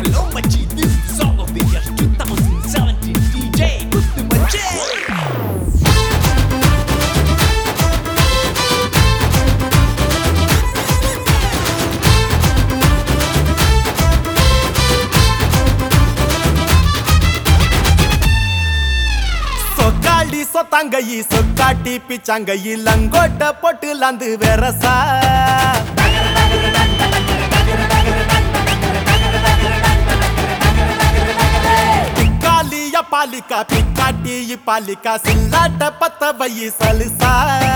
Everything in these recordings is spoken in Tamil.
Hello, Machi, this is the song of the year 2017 DJ Kutu Machi. சொக்காடி சொத்தாங்கி சொக்காட்டி பிச்சாங்கி லங்கோட்ட போட்டு லாந்து வெரசா பிக்காலிய பாலிக்கா பிக்காட்டி பாலிக்கா சில்லாட்ட பத்த வை சலுசா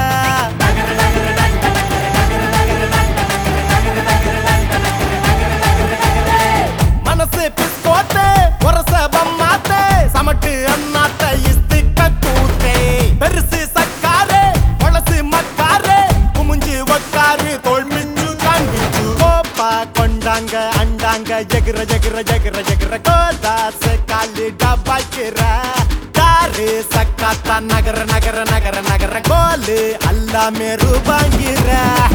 மனசு பிஸ்கோட்டு ஒரச பம்மாத்து சமட்டு அண்ணாத்த இஸ்திக்க கூத்தே பெருசு சக்காரு பழசு மக்காரு குமுஞ்சு ஒக்காரு தோல் மிஞ்சு காண்பிச்சு கோப்பா கொண்டாங்க அண்டாங்க ஜெகிர ஜெகிர ஜெகிர ஜெகிர கோதாசு காலு டபாய்க்கிற தாரு சக்காத்தா நகர நகர நகர நகர கோலு எல்லாமே ரூபாங்கிற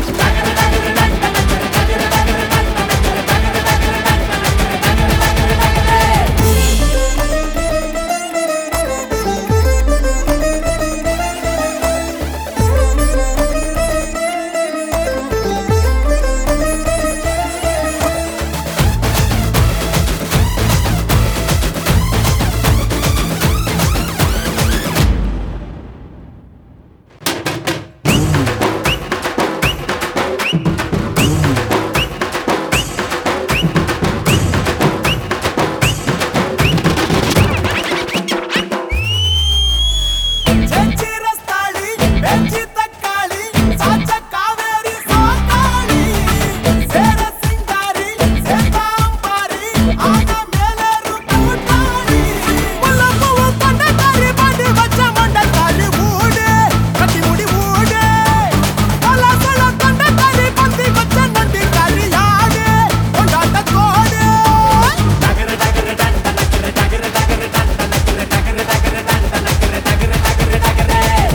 செஞ்சி ரஸ்தாளி வெஞ்சி தக்காளி சாச்ச காவேரி சோத்தாளி சேர சிங்காரி சேதாம்பாரி ஆக மேலேறு கூட்டாளி முல்ல பூவு பண்ணக்காரி பாடி வச்ச மண்டக்காரி ஊடு கட்டி முடி ஊடு பல சொல்ல கொண்டக்காரி பந்தி வச்ச நண்டிக்காரி யாடு கொண்டாட்ட கோடு டகர டகர டன் டகர டகர டகர டன் டகர டகர டகர டன் டகர டகர டகர டகர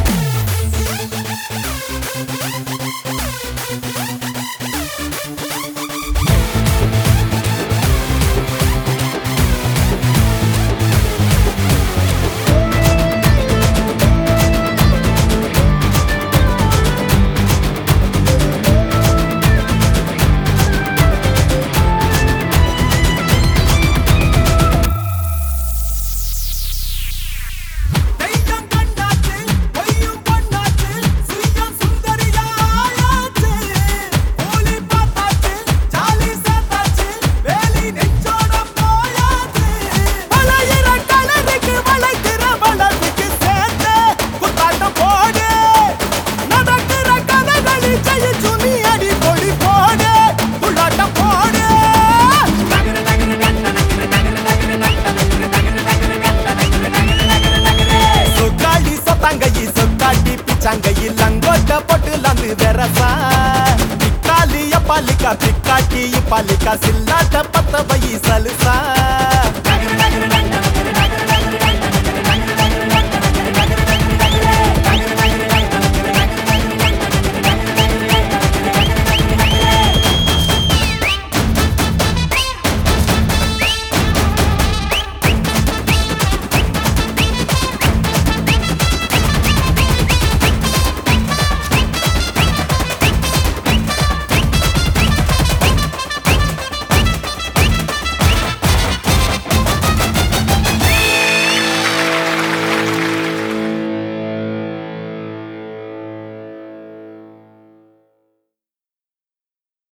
தெய்யம் கண்டாச்சு பொய்யும் பொண்ணாச்சு சுயம் சுந்தரியாயாச்சு கூலி பார்த்தாச்சு ஜாலி சேர்த்தாச்சு வேலி நெஞ்சோட போயாச்சு வளையிற கலருக்கு வளைக்கிற வளர்ச்சிக்கு சேர்த்து குத்தாட்டம் போடு நடக்கிற கதைகளி ஜெயிச்சு நீ அடி பொடி போடு துள்ளாட்டம் போடு நகர நகர நகர நகர நகர நகர சொக்காடி சொத்தாங்கி சொக்காட்டி பிச்சாங்கி லங்கோட்ட போட்டு லந்து வெரசா பிக்காலிய பாலிக்கா பிக்காட்டி பாலிக்கா சில்லாட்ட பத்த வை சலுசா